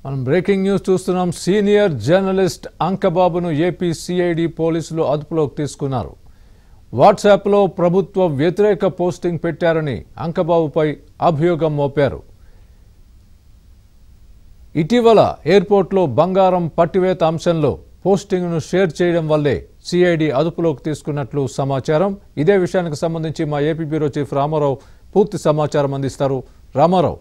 మనం breaking news చూస్తున్నాం senior journalist అంకబాబును ఏపీ సిఐడి పోలీసులు అదుపులోకి తీసుకున్నారు వాట్సాప్లో ప్రభుత్వ వ్యతిరేక పోస్టింగ్ పెట్టారని అంకబాబుపై అభియోగం మోపారు ఇటీవల ఎయిర్పోర్ట్లో బంగారం పట్టివేత అంశంలో పోస్టింగ్ను షేర్ చేయడం వల్లే సిఐడి అదుపులోకి తీసుకున్నట్లు సమాచారం ఇదే విషయానికి సంబంధించి మా ఏపీ బ్యూరో చీఫ్ రామారావు పూర్తి సమాచారం అందిస్తారు రామారావు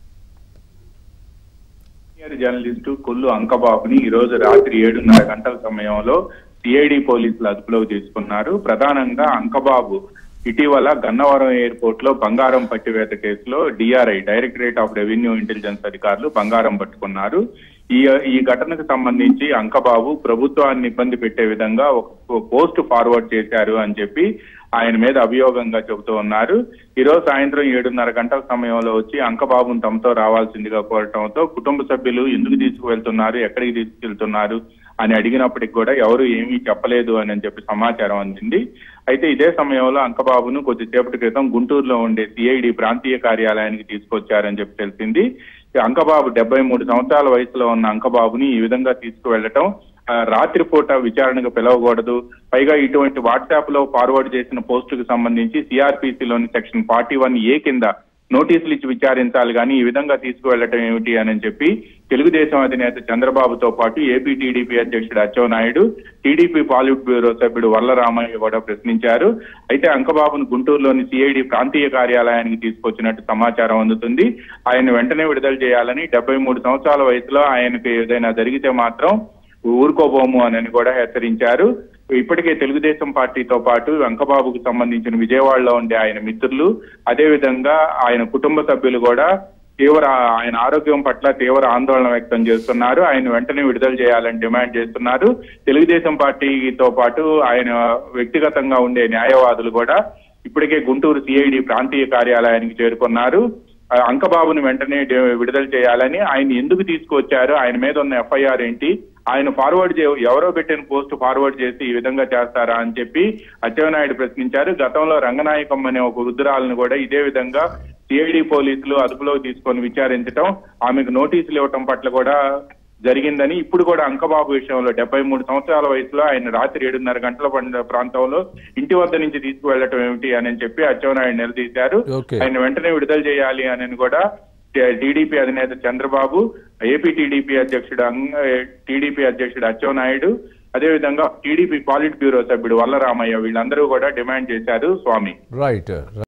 సీనియర్ జర్నలిస్టు కొల్లు అంకబాబుని ఈ రోజు రాత్రి ఏడున్నర గంటల సమయంలో సిఐడి పోలీసులు అదుపులోకి తీసుకున్నారు ప్రధానంగా అంకబాబు ఇటీవల గన్నవరం ఎయిర్పోర్ట్ లో బంగారం పట్టివేత కేసులో DRI directorate of revenue intelligence అధికారులు బంగారం పట్టుకున్నారు ఈ ఈ ఘటనకు సంబంధించి అంకబాబు ప్రభుత్వాన్ని ఇబ్బంది పెట్టే విధంగా ఒక పోస్ట్ ఫార్వర్డ్ చేశారు అని చెప్పి ఆయన మీద అభియోగంగా చెబుతూ ఉన్నారు ఈ రోజు సాయంత్రం ఏడున్నర గంటల సమయంలో వచ్చి అంకబాబును తమతో రావాల్సిందిగా కోరటంతో కుటుంబ సభ్యులు ఎందుకు తీసుకువెళ్తున్నారు ఎక్కడికి తీసుకెళ్తున్నారు అని అడిగినప్పటికి కూడా ఎవరు ఏమీ చెప్పలేదు అని చెప్పి సమాచారం అందింది అయితే ఇదే సమయంలో అంకబాబును కొద్దిసేపటి క్రితం గుంటూరులో ఉండే సిఐడి ప్రాంతీయ కార్యాలయానికి తీసుకొచ్చారని చెప్పి తెలిసింది ఈ అంకబాబు డెబ్బై మూడు సంవత్సరాల వయసులో ఉన్న అంకబాబుని ఈ విధంగా తీసుకువెళ్లటం ఆ, రాత్రిపూట విచారణకు పిలవకూడదు పైగా ఇటువంటి వాట్సాప్ లో ఫార్వర్డ్ చేసిన పోస్టుకు సంబంధించి సిఆర్పిసిలోని సెక్షన్ ఫార్టీ వన్ ఏ కింద నోటీసులు ఇచ్చి విచారించాలి కానీ ఈ విధంగా తీసుకువెళ్లటం ఏమిటి అని చెప్పి తెలుగుదేశం అధినేత చంద్రబాబుతో పాటు ఏపీ టీడీపీ అధ్యక్షుడు అచ్చెన్నాయుడు టీడీపీ పాలిట్ బ్యూరో సభ్యుడు వల్లరామయ్య కూడా ప్రశ్నించారు అయితే అంకబాబును గుంటూరులోని సిఐడి ప్రాంతీయ కార్యాలయానికి తీసుకొచ్చినట్టు సమాచారం అందుతుంది ఆయన వెంటనే విడుదల చేయాలని డెబ్బై మూడు సంవత్సరాల వయసులో ఆయనకు ఏదైనా జరిగితే మాత్రం ఊరుకోబోము అని కూడా హెచ్చరించారు ఇప్పటికే తెలుగుదేశం పార్టీతో పాటు వెంకబాబుకు సంబంధించిన విజయవాడలో ఉండే ఆయన మిత్రులు అదే విధంగా ఆయన కుటుంబ సభ్యులు కూడా తీవ్ర ఆయన ఆరోగ్యం పట్ల తీవ్ర ఆందోళన వ్యక్తం చేస్తున్నారు ఆయన వెంటనే విడుదల చేయాలని డిమాండ్ చేస్తున్నారు తెలుగుదేశం పార్టీతో పాటు ఆయన వ్యక్తిగతంగా ఉండే న్యాయవాదులు కూడా ఇప్పటికే గుంటూరు సిఐడి ప్రాంతీయ కార్యాలయానికి చేరుకున్నారు ఆ అంకబాబుని వెంటనే డి- విడుదల చేయాలని ఆయన ఎందుకు తీసుకువచ్చారు ఆయన మీద ఉన్న ఎఫ్ఐఆర్ ఏంటి ఆయన ఫార్వర్డ్ చే ఎవరో పెట్టిన పోస్ట్ ఫార్వర్డ్ చేసి ఈ విధంగా చేస్తారా అని చెప్పి అచ్చెన్నాయుడు ప్రశ్నించారు గతంలో రంగనాయకం అనే ఒక వృద్ధురాలను కూడా ఇదే విధంగా సిఐడి పోలీసులు అదుపులోకి తీసుకొని విచారించడం ఆమెకు నోటీసులు ఇవ్వటం పట్ల కూడా జరిగిందని ఇప్పుడు కూడా అంకబాబు విషయంలో డెబ్బై మూడు సంవత్సరాల వయసులో ఆయన రాత్రి ఏడున్నర గంటల పండ- ప్రాంతంలో ఇంటి వద్ద నుంచి తీసుకువెళ్లటం ఏమిటి అని చెప్పి అచ్చెన్నాయుడు నిలదీశారు ఓకే. ఆయన వెంటనే విడుదల చేయాలి అని కూడా టీడీపీ అధినేత చంద్రబాబు ఏపీ టీడీపీ అధ్యక్షుడు అంగ- టీడీపీ అధ్యక్షుడు అచ్చెన్నాయుడు అదేవిధంగా టీడీపీ పాలిట్ బ్యూరో సభ్యుడు వల్లరామయ్య వీళ్ళందరూ కూడా డిమాండ్ చేశారు స్వామి రైట్